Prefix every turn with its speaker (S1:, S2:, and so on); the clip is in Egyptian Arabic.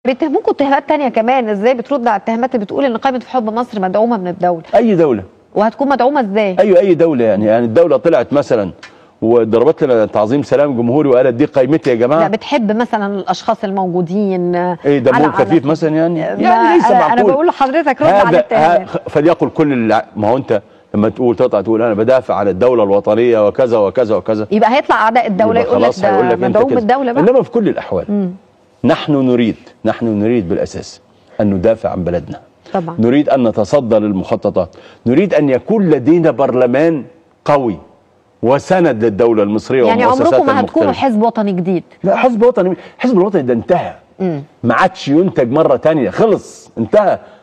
S1: بيتهموكوا اتهامات تانية كمان ازاي بترد على الاتهامات اللي بتقول ان قائمه في حب مصر مدعومه من الدوله
S2: اي دوله
S1: وهتكون مدعومه ازاي
S2: اي اي دوله يعني يعني الدوله طلعت مثلا وضربت لنا تعظيم سلام جمهوري وقالت دي قيمتي يا
S1: لا
S2: جماعه
S1: بتحب مثلا الاشخاص الموجودين
S2: ايه
S1: على-
S2: دمهم
S1: على-
S2: خفيف مثلا يعني
S1: ما
S2: يعني ليس
S1: أنا-
S2: معقول
S1: انا بقول لحضرتك رد على
S2: هذا
S1: الاتهامات
S2: ها- فليقل كل الع... ما هو انت لما تقول تطلع تقول انا بدافع على الدوله الوطنيه وكذا وكذا وكذا
S1: يبقى هيطلع اعداء الدوله
S2: يبقى
S1: يقول لك
S2: خلاص هيقول
S1: ده
S2: لك انت
S1: مدعوم
S2: كده.
S1: الدوله بقى
S2: انما في كل الاحوال نحن نريد نحن نريد بالاساس ان ندافع عن بلدنا
S1: طبعا
S2: نريد ان نتصدى للمخططات نريد ان يكون لدينا برلمان قوي وسند للدوله المصريه
S1: يعني
S2: ومؤسساتها
S1: عمركم ما هتكونوا
S2: المختلفة.
S1: حزب وطني جديد
S2: لا حزب وطني حزب الوطني ده انتهى ما عادش ينتج مره تانية خلص انتهى